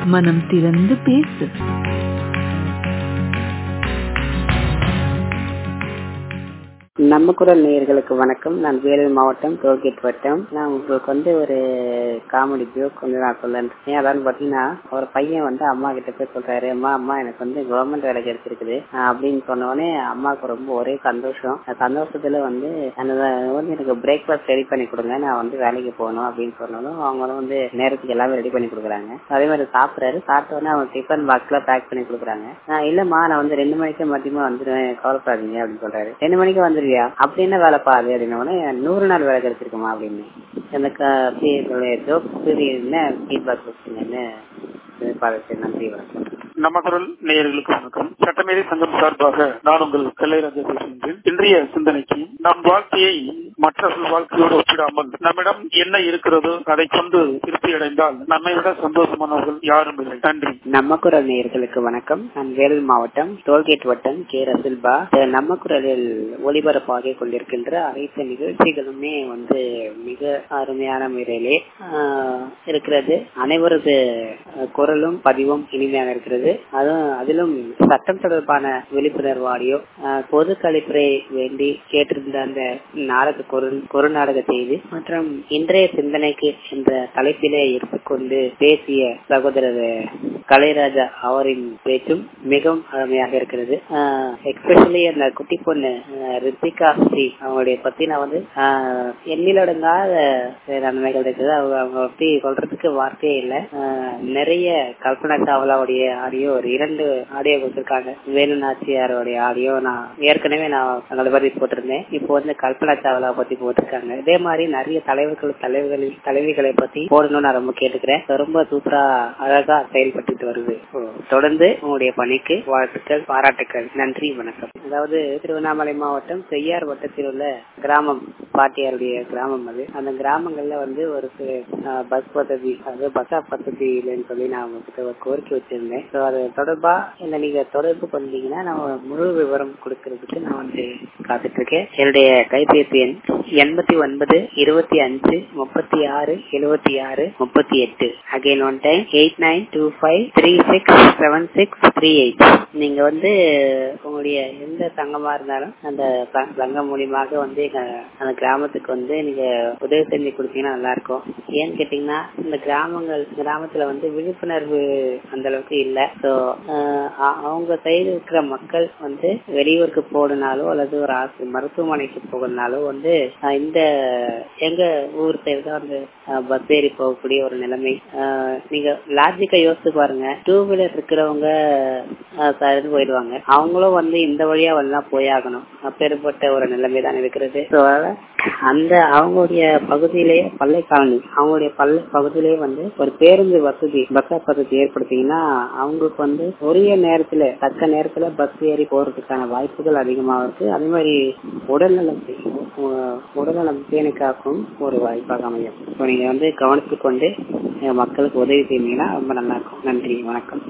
மனம் திறந்து பேசு நம்ம குரல் நேயர்களுக்கு வணக்கம் நான் வேலூர் மாவட்டம் டோல்கேட் வட்டம் நான் உங்களுக்கு வந்து ஒரு காமெடி ஜோக் வந்து நான் சொல்லன்றேன் அதாவது பாத்தீங்கன்னா ஒரு பையன் வந்து அம்மா கிட்ட போய் சொல்றாரு அம்மா அம்மா எனக்கு வந்து கவர்மெண்ட் வேலை கிடைச்சிருக்குது ஆஹ் அப்படின்னு சொன்ன உடனே அம்மாவுக்கு ரொம்ப ஒரே சந்தோஷம் அந்த சந்தோஷத்துல வந்து அந்த வந்து எனக்கு பிரேக்ஃபாஸ்ட் ரெடி பண்ணி கொடுங்க நான் வந்து வேலைக்கு போகணும் அப்படின்னு சொன்னதும் அவங்களும் வந்து நேரத்துக்கு எல்லாமே ரெடி பண்ணி கொடுக்குறாங்க அதே மாதிரி சாப்பிட்றாரு சாப்பிட்ட உடனே அவங்க டிஃபன் பாக்ஸ்ல பேக் பண்ணி கொடுக்குறாங்க ஆஹ் இல்லம்மா நான் வந்து ரெண்டு மணிக்கு மதியமா வந்துடுவேன் கவலைப்படாதீங்க அப்படின்னு சொல்றாரு ரெண்டு மணிக்கு வந்துருவியா அப்படி என்ன வேலை பாரு அப்படின்னு உடனே நூறு நாள் வேலை கிடைச்சிருக்குமா அப்படின்னு எனக்கு ஜோக் என்ன ஃபீட்பேக் கொடுத்தீங்கன்னு பார்த்து நன்றி வணக்கம் நம்ம குரல் நேயர்களுக்கு வணக்கம் சட்டமேதை சங்கம் சார்பாக நான் உங்கள் கல்லைராஜா பேசுகின்றேன் இன்றைய சிந்தனைக்கு நம் வாழ்க்கையை மற்றவர்கள் வாழ்க்கையோடு ஒப்பிடாமல் நம்மிடம் என்ன இருக்கிறதோ அதை கொண்டு திருப்தி அடைந்தால் நம்மை விட சந்தோஷமானவர்கள் யாரும் இல்லை நன்றி நம்ம குரல் நேயர்களுக்கு வணக்கம் நான் வேலூர் மாவட்டம் டோல்கேட் வட்டம் கே ரசில்பா நம்ம குரலில் ஒளிபரப்பாக கொண்டிருக்கின்ற அனைத்து நிகழ்ச்சிகளுமே வந்து மிக அருமையான முறையிலே ஆஹ், இருக்கிறது அனைவரது அஹ், குரலும் பதிவும் இனிமையாக இருக்கிறது அதுவும் அதிலும் சட்டம் தொடர்பான விழிப்புணர்வு ஆடியோ ஆஹ், பொது கழிப்பறை வேண்டி கேட்டிருந்த அந்த நாடக குறு குறுநாடக செய்தி மற்றும் இன்றைய சிந்தனைக்கு என்ற தலைப்பிலே எடுத்துக்கொண்டு பேசிய சகோதரர் கலைராஜா அவரின் பேச்சும் மிகவும் அருமையாக இருக்கிறது எக்ஸ்பெஷலி அந்த குட்டி பொண்ணு ஆஹ், ரித்திகா ஸ்ரீ அவங்களுடைய பத்தி நான் வந்து ஆஹ், எண்ணிலடங்காத நன்மைகள் இருக்குது அவங்க அவங்க பத்தி சொல்றதுக்கு வார்த்தையே இல்லை ஆஹ், நிறைய கல்பனா சாவ்லாவுடைய ஆடியோ ஒரு இரண்டு ஆடியோ கொடுத்திருக்காங்க வேலு நாச்சியாரோடைய ஆடியோ நான் ஏற்கனவே நான் அதை பத்தி போட்டிருந்தேன் இப்போ வந்து கல்பனா சாவ்லா பத்தி போட்டிருக்காங்க இதே மாதிரி நிறைய தலைவர்கள் தலைவர்களில் தலைவிகளை பத்தி போடணும்னு நான் ரொம்ப கேட்டுக்கிறேன் ரொம்ப சூப்பரா அழகா செயல்பட்டு வருது ஓ, தொடர்ந்து உங்களுடைய பணிக்கு வாழ்த்துக்கள் பாராட்டுக்கள் நன்றி வணக்கம் அதாவது திருவண்ணாமலை மாவட்டம் செய்யார் வட்டத்தில் உள்ள கிராமம் பாட்டியாருடைய கிராமம் அது அந்த கிராமங்கள்ல வந்து ஒரு சில ஆஹ், பஸ் வசதி அதாவது பஸ் வசதி இல்லைன்னு சொல்லி நான் உங்ககிட்ட ஒரு கோரிக்கை வச்சிருந்தேன் ஸோ அது தொடர்பா இந்த நீங்க தொடர்பு பண்ணீங்கன்னா நான் முழு விவரம் கொடுக்கறதுக்கு நான் வந்து காத்துட்டு இருக்கேன் என்னுடைய கைபேசி எண் எண்பத்தி ஒன்பது இருபத்தி அஞ்சு முப்பத்தி ஆறு எழுபத்தி ஆறு முப்பத்தி எட்டு again one time eight nine two five three six seven six three eight நீங்க வந்து உங்களுடைய எந்த சங்கமா இருந்தாலும் அந்த ச- சங்கம் மூலியமாக வந்து எங்க அந்த கிராமத்துக்கு வந்து நீங்க உதவி செஞ்சு கொடுத்தீங்கன்னா நல்லா இருக்கும் ஏன்னு கேட்டீங்கன்னா இந்த கிராமங்கள் கிராமத்துல வந்து விழிப்புணர்வு அந்த அளவுக்கு இல்ல சோ அவங்க சைடு இருக்கிற மக்கள் வந்து வெளியூருக்கு போகணுனாலோ அல்லது ஒரு ஆஸ்ப- மருத்துவமனைக்கு போகணுனாலோ வந்து ஆஹ் இந்த எங்க ஊர் சைடு தான் வந்து பஸ் ஏறி போகக்கூடிய ஒரு நிலைமை ஆஹ் நீங்க லாஜிக்கா யோசிச்சு பாருங்க டூ வீலர் இருக்கிறவங்க ஆஹ் சைடு போயிடுவாங்க அவங்களும் வந்து இந்த வழியா வரலாம் போயாகணும் அப்பேற்பட்ட ஒரு நிலைமை தான் இருக்கிறது So, அதனால அந்த அவங்களுடைய பகுதியிலேயே பல்லை காலனி அவங்களுடைய பல்லை பகுதியிலேயே வந்து ஒரு பேருந்து வசதி பஸ் வசதி ஏற்படுத்திங்கன்னா அவங்களுக்கு வந்து உரிய நேரத்துல தக்க நேரத்துல பஸ் ஏறி போறதுக்கான வாய்ப்புகள் அதிகமா இருக்கு அதே மாதிரி உடல்நலம் உ- உடல்நலம் பேணி காக்கும் ஒரு வாய்ப்பாக அமையும் So, நீங்க வந்து கவனித்துக் கொண்டு அஹ், மக்களுக்கு உதவி செய்வீங்கன்னா ரொம்ப நல்லா இருக்கும் நன்றி வணக்கம்